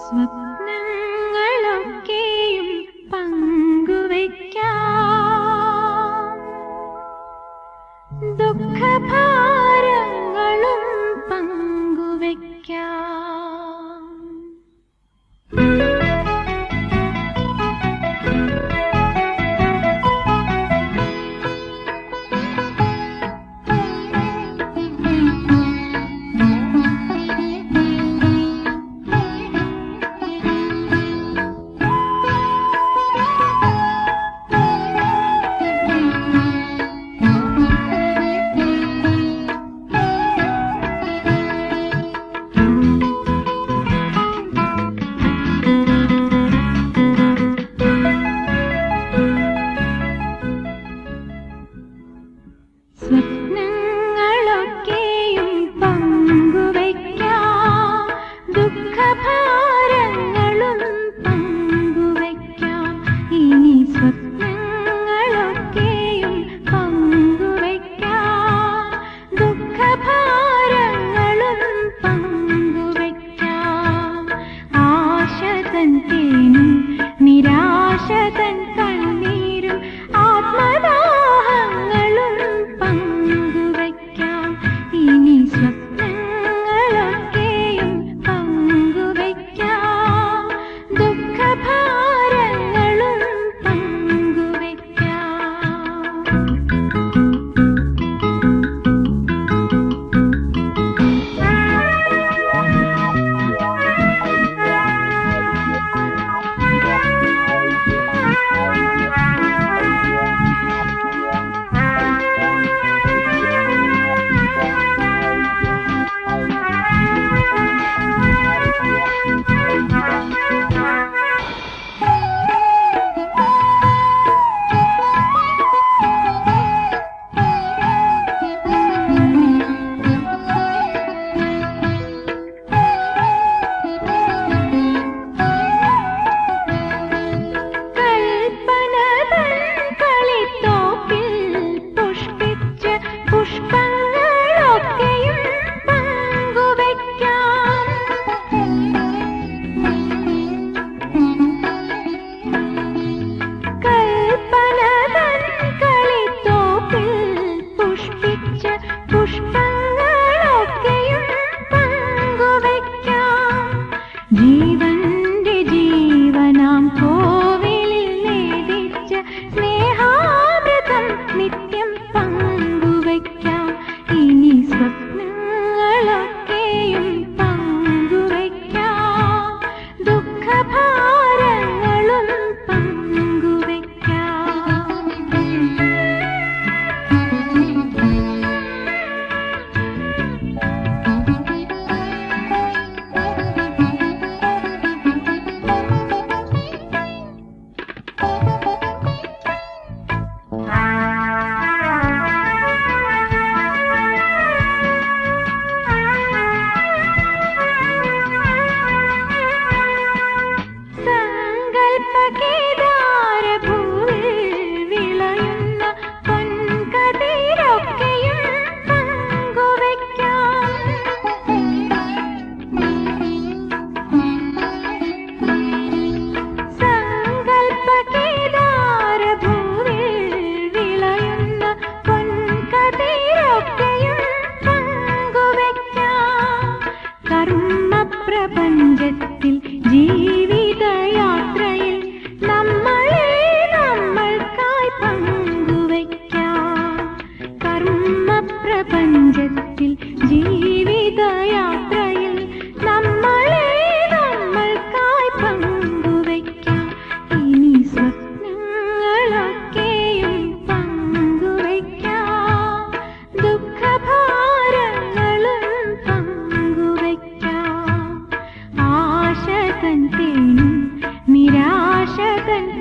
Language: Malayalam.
സ്വപ്നങ്ങളൊക്കെയും പങ്കുവയ്ക്കാം ദുഃഖഭാരങ്ങളും പങ്കുവയ്ക്കാം സ്വപ്നങ്ങളൊക്കെയും പങ്കുവയ്ക്കാം ദുഃഖഭാരങ്ങളും പങ്കുവയ്ക്കാം ഇനി സ്വപ്നങ്ങളൊക്കെയും പങ്കുവയ്ക്കാം ദുഃഖഭാരങ്ങളും പങ്കുവയ്ക്കാം ആശതൻ തേനും നിരാശതൻ കണ്ണീരും ആത്മദാഹങ്ങളും പങ്കുവയ്ക്കാം ഇനി സ്വപ്നങ്ങളൊക്കെയും പങ്കുവയ്ക്കാം ദുഃഖഭാരങ്ങളും പങ്കുവയ്ക്കാം കൽപ്പനതൻ കളിത്തോപ്പിൽ പുഷ്പിച്ച പുഷ്പങ്ങളൊക്കെയും പങ്കുവയ്ക്കാം കൽപ്പനതൻ കളിത്തോപ്പിൽ പുഷ്പിച്ച പുഷ്പങ്ങളൊക്കെയും പങ്കുവയ്ക്കാം ജീവന്റെ ജീവനാം കോവിലിൽ നേദിച്ച സ്നേഹാമൃതം നിത്യം പങ്കുവയ്ക്കാം ഇനി സ്വപ്നങ്ങളൊക്കെയും പങ്കുവയ്ക്കാം ദുഃഖഭാരങ്ങളും പങ്കുവയ്ക്കാം സങ്കൽപ്പകേദാരഭൂവിൽ വിളയുന്ന പൊൻകതിരൊക്കെയും പങ്കുവയ്ക്കാം. സങ്കൽപ്പകേദാരഭൂവിൽ വിളയുന്ന പൊൻകതിരൊക്കെയും പങ്കുവയ്ക്കാം. കർമ്മപ്രപഞ്ചത്തിൽ ജീവിതയാത്രയിൽ നമ്മളെ നമ്മൾക്കായി പങ്കുവയ്ക്കാം കർമ്മപ്രപഞ്ചത്തിൽ ജീവിതയാത്രയിൽ നമ്മളെ നമ്മൾക്കായി പങ്കുവയ്ക്കാം ഇനി സ്വപ്നങ്ങളൊക്കെയും പങ്കുവയ്ക്കാം ദുഃഖഭാരങ്ങളും പങ്കുവയ്ക്കാം ആശതൻ തേനും നിരാശതൻ